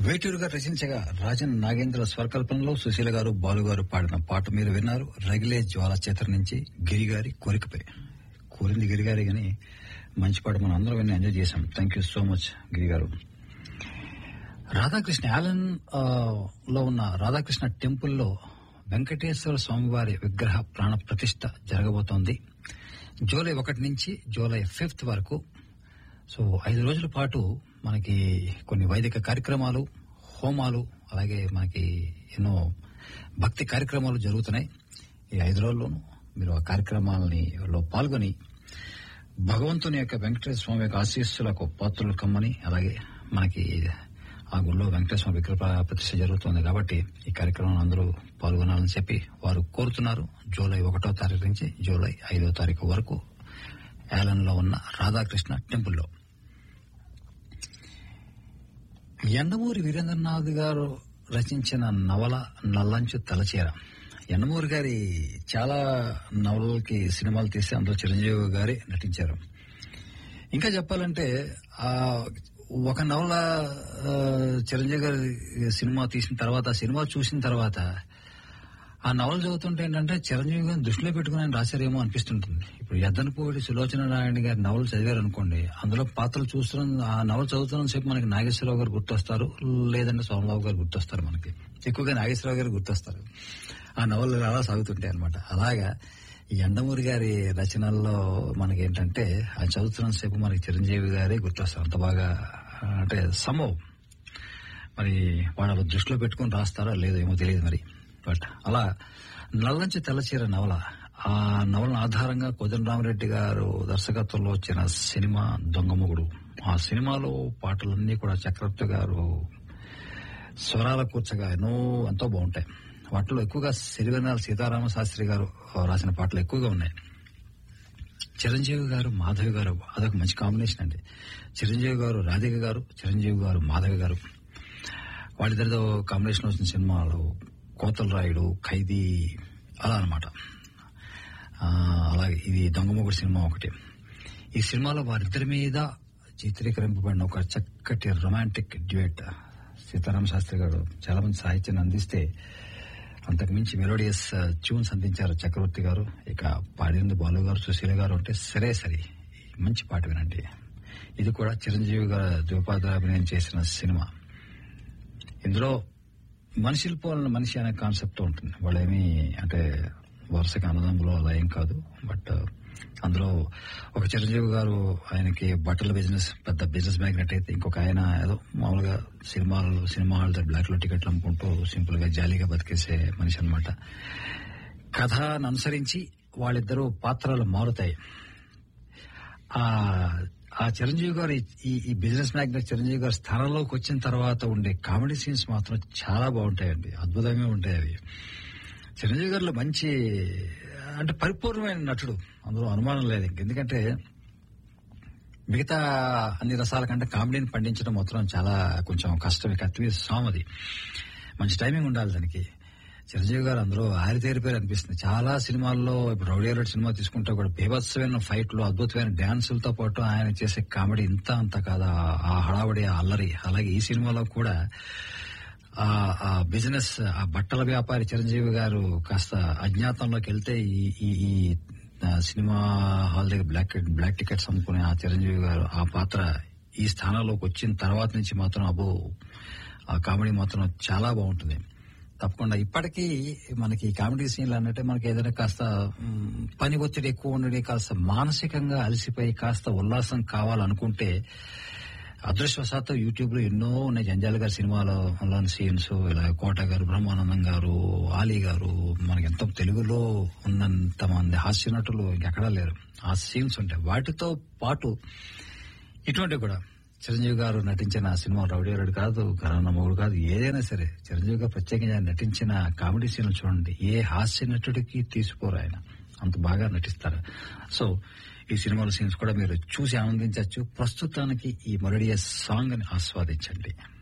వేటూరుగా రచించగా రాజన్ నాగేంద్ర స్వరకల్పనలో సుశీల గారు బాలు గారు పాడిన పాట మీరు విన్నారు రగిలే జ్వాల చిత్రం నుంచి గిరిగారి కోరికపై కోరింది గిరిగారి గాని మంచి పాట మనం అందరం విని ఎంజాయ్ చేశాం థ్యాంక్ యూ సో మచ్ గిరిగారు రాధాకృష్ణ యాలన్ ఆ, లో ఉన్న రాధాకృష్ణ టెంపుల్లో వెంకటేశ్వర స్వామివారి విగ్రహ ప్రాణ ప్రతిష్ఠ జరగబోతోంది జూలై ఒకటి నుంచి జూలై ఫిఫ్త్ వరకు సో ఐదు రోజుల పాటు మనకి కొన్ని వైదిక కార్యక్రమాలు హోమాలు అలాగే మనకి ఎన్నో భక్తి కార్యక్రమాలు జరుగుతున్నాయి ఈ ఐదు రోజుల్లోనూ మీరు ఆ కార్యక్రమాలని లో పాల్గొని భగవంతుని యొక్క వెంకటేశ్వర స్వామి యొక్క ఆశీస్సులకు పాత్రలు కమ్మని అలాగే మనకి ఆ గుళ్ళో వెంకటేశ్వర స్వామి విగ్రహ ప్ర- ప్రతిష్ఠ జరుగుతుంది కాబట్టి ఈ కార్యక్రమం అందరూ పాల్గొనాలని చెప్పి వారు కోరుతున్నారు జూలై ఒకటో తారీఖు నుంచి జూలై ఐదో తారీఖు వరకు యాలన్ లో ఉన్న రాధాకృష్ణ టెంపుల్లో ఎండమూరి వీరేంద్రనాథ్ గారు రచించిన నవల నల్లంచు తలచీర ఎండమూరి గారి చాలా నవలలకి సినిమాలు తీసి అందులో చిరంజీవి గారి నటించారు ఇంకా చెప్పాలంటే ఆ ఒక నవల ఆ, చిరంజీవి గారి సినిమా తీసిన తర్వాత ఆ సినిమా చూసిన తర్వాత ఆ నవల చదువుతుంటే ఏంటంటే చిరంజీవి గారిని దృష్టిలో పెట్టుకుని ఆయన రాశారేమో అనిపిస్తుంటుంది ఇప్పుడు ఎద్దనపూడి సులోచన నారాయణ గారి నవలు చదివారు అనుకోండి అందులో పాత్రలు చూస్తున్న ఆ నవల చదువుతున్న సేపు మనకి నాగేశ్వరరావు గారు గుర్తొస్తారు లేదంటే సోమరావు గారు గుర్తొస్తారు మనకి ఎక్కువగా నాగేశ్వరరావు గారు గుర్తొస్తారు ఆ నవలు అలా సాగుతుంటాయి అనమాట అలాగా ఈ ఎండమూరి గారి రచనల్లో మనకి ఏంటంటే ఆ చదువుతున్న సేపు మనకి చిరంజీవి గారే గుర్తొస్తారు అంత బాగా ఆ, అంటే సంభవం మరి వాళ్ళు దృష్టిలో పెట్టుకుని రాస్తారా లేదో ఏమో తెలియదు మరి బట్ అలా నల్లంచి తెల్లచీర నవల ఆ నవలను ఆధారంగా కోదండరామరెడ్డి గారు దర్శకత్వంలో వచ్చిన సినిమా దొంగముగుడు ఆ సినిమాలో పాటలన్నీ కూడా చక్రవర్తి గారు స్వరాల కూర్చగా ఎన్నో ఎంతో బాగుంటాయి వాటిలో ఎక్కువగా సిరివెన్నాల సీతారామ శాస్త్రి గారు రాసిన పాటలు ఎక్కువగా ఉన్నాయి చిరంజీవి గారు మాధవి గారు అదొక మంచి కాంబినేషన్ అండి చిరంజీవి గారు రాధిక గారు చిరంజీవి గారు మాధవి గారు వాళ్ళిద్దరితో కాంబినేషన్ వచ్చిన సినిమాలు కోతల రాయుడు ఖైదీ అలా అనమాట అలాగే ఇది దొంగమొగుడు సినిమా ఒకటి ఈ సినిమాలో వారిద్దరి మీద చిత్రీకరింపబడిన ఒక చక్కటి రొమాంటిక్ డ్యూయట్ సీతారామ శాస్త్రి గారు చాలా మంది సాహిత్యాన్ని అందిస్తే అంతకు మించి మెలోడియస్ ట్యూన్స్ అందించారు చక్రవర్తి గారు ఇక పాడింది బాలు గారు సుశీల గారు అంటే సరే సరే మంచి పాట వినండి ఇది కూడా చిరంజీవి గారు ద్విపాద అభినయం చేసిన సినిమా ఇందులో మనిషిని పోలిన మనిషి అనే కాన్సెప్ట్ ఉంటుంది వాళ్ళేమి అంటే వరుసగా అన్నదమ్ములు అలా ఏం కాదు బట్ అందులో ఒక చిరంజీవి గారు ఆయనకి బట్టల బిజినెస్ పెద్ద బిజినెస్ మ్యాగ్నెట్ అయితే ఇంకొక ఆయన ఏదో మామూలుగా సినిమాలు సినిమా హాల్ దగ్గర బ్లాక్ లో టికెట్లు అమ్ముకుంటూ సింపుల్ గా జాలీగా బతికేసే మనిషి అనమాట కథను అనుసరించి వాళ్ళిద్దరూ పాత్రలు మారుతాయి ఆ ఆ చిరంజీవి గారు ఈ ఈ బిజినెస్ మ్యాగ్నెట్ చిరంజీవి గారు స్థానంలోకి వచ్చిన తర్వాత ఉండే కామెడీ సీన్స్ మాత్రం చాలా బాగుంటాయండి అద్భుతంగా ఉంటాయి అవి చిరంజీవి గారిలో మంచి అంటే పరిపూర్ణమైన నటుడు అందులో అనుమానం లేదు ఇంక. ఎందుకంటే మిగతా అన్ని రసాల కంటే కామెడీని పండించడం మాత్రం చాలా కొంచెం కష్టం కత్తి సామది మంచి టైమింగ్ ఉండాలి దానికి చిరంజీవి గారు అందులో ఆరితేరిపోయారు అనిపిస్తుంది చాలా సినిమాల్లో ఇప్పుడు రౌడీ అలర్ట్ సినిమా తీసుకుంటే కూడా బీభత్సమైన ఫైట్లు అద్భుతమైన డ్యాన్సులతో పాటు ఆయన చేసే కామెడీ ఇంత అంత కాదు ఆ- ఆ హడావడి ఆ అల్లరి అలాగే ఈ సినిమాలో కూడా ఆ ఆ బిజినెస్ ఆ బట్టల వ్యాపారి చిరంజీవి గారు కాస్త అజ్ఞాతంలోకి వెళ్తే ఈ ఈ ఈ ఆ, సినిమా హాల్ దగ్గర బ్లాక్ బ్లాక్ టికెట్స్ అమ్ముకునే ఆ చిరంజీవి గారు ఆ పాత్ర ఈ స్థానంలోకి వచ్చిన తర్వాత నుంచి మాత్రం అబ్బో ఆ కామెడీ మాత్రం చాలా బాగుంటుంది తప్పకుండా ఇప్పటికీ మనకి ఈ కామెడీ సీన్లు అన్నట్టే మనకి ఏదైనా కాస్త మ్, పని ఒత్తిడి ఎక్కువ ఉండడి కాస్త మానసికంగా అలసిపోయి కాస్త ఉల్లాసం కావాలనుకుంటే అదృష్టవశాత్తు యూట్యూబ్ లో ఎన్నో ఉన్నాయి జంజాల గారి సినిమాలో లోని సీన్స్ ఇలా కోట గారు బ్రహ్మానందం గారు ఆలీ గారు మనకి ఎంతో తెలుగులో ఉన్నంత మంది హాస్య నటులు ఇంకెక్కడా లేరు ఆ సీన్స్ ఉంటాయి వాటితో పాటు ఇటువంటి కూడా చిరంజీవి గారు నటించిన సినిమా రౌడీ రెడ్డి కాదు కరోనా మూడు కాదు ఏదైనా సరే చిరంజీవి గారు ప్రత్యేకంగా నటించిన కామెడీ సీన్లు చూడండి ఏ హాస్య నటుడికి తీసిపోరు ఆయన అంత బాగా నటిస్తారు సో ఈ సినిమాల సీన్స్ కూడా మీరు చూసి ఆనందించవచ్చు ప్రస్తుతానికి ఈ మొరడియ సాంగ్ ని ఆస్వాదించండి